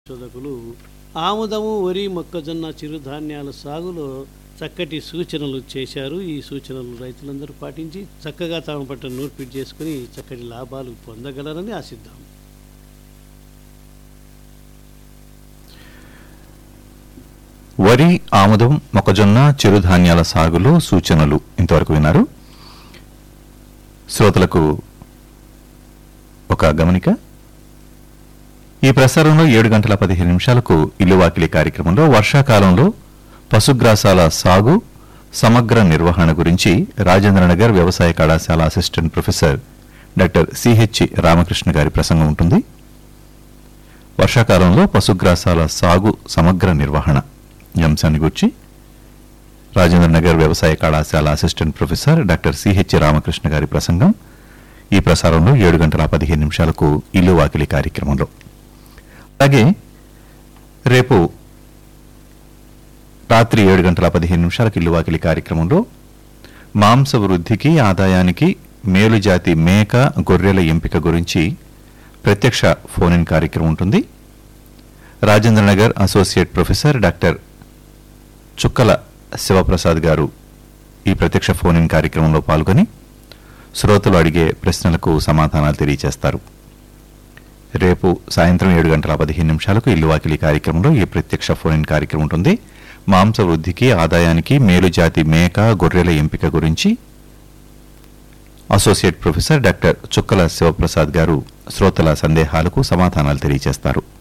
శోధకులు ఆముదము వరి మొక్కజొన్న చిరుధాన్యాల సాగులో చక్కటి సూచనలు చేశారు ఈ సూచనలు రైతులందరూ పాటించి చక్కగా తాము పట్ల నోట్పిట్ చేసుకుని చక్కటి లాభాలు పొందగలరని ఆశిద్దాం వరి ఆముదం మొక్కజొన్న చిరుధాన్యాల సాగులో సూచనలు ఇంతవరకు విన్నారు శ్రోతలకు ఒక గమనిక ఈ ప్రసారంలో ఏడు గంటల పదిహేను నిమిషాలకు ఇల్లు వాకిలి కార్యక్రమంలో వర్షాకాలంలో పశుగ్రాసాల సాగు సమగ్ర నిర్వహణ గురించి రాజేంద్రనగర్ వ్యవసాయ కళాశాల assistant professor doctor C H Ramakrishna గారి ప్రసంగం ఉంటుంది వర్షాకాలంలో పశుగ్రాసాల సాగు సమగ్ర నిర్వహణ ఈ అంశాన్ని గురించి రాజేంద్రనగర్ వ్యవసాయ కళాశాల assistant professor doctor C H Ramakrishna గారి ప్రసంగం ఈ ప్రసారంలో ఏడు గంటల పదిహేను నిమిషాలకు ఇల్లు వాకిలి కార్యక్రమంలో అలాగే రేపు రాత్రి ఏడు గంటల పదిహేను నిమిషాలకు ఇల్లు వాకిలి కార్యక్రమంలో మాంస వృద్ధికి ఆదాయానికి మేలు జాతి మేక గొర్రెల ఎంపిక గురించి ప్రత్యక్ష ఫోన్ ఇన్ కార్యక్రమం ఉంటుంది రాజేంద్రనగర్ అసోసియేట్ ప్రొఫెసర్ డాక్టర్ చుక్కల శివప్రసాద్ గారు ఈ ప్రత్యక్ష ఫోన్ ఇన్ కార్యక్రమంలో పాల్గొని శ్రోతలు అడిగే ప్రశ్నలకు సమాధానాలు తెలియజేస్తారు రేపు సాయంత్రం ఏడు గంటల పదిహేను నిమిషాలకు ఇల్లు వాకిలి కార్యక్రమంలో ఈ ప్రత్యక్ష ఫోన్ ఇన్ కార్యక్రమం ఉంటుంది మాంస వృద్ధికి ఆదాయానికి మేలు జాతి మేక గొర్రెల ఎంపిక గురించి అసోసియేట్ ప్రొఫెసర్ డాక్టర్ చుక్కల శివప్రసాద్ గారు శ్రోతల సందేహాలకు సమాధానాలు తెలియజేస్తారు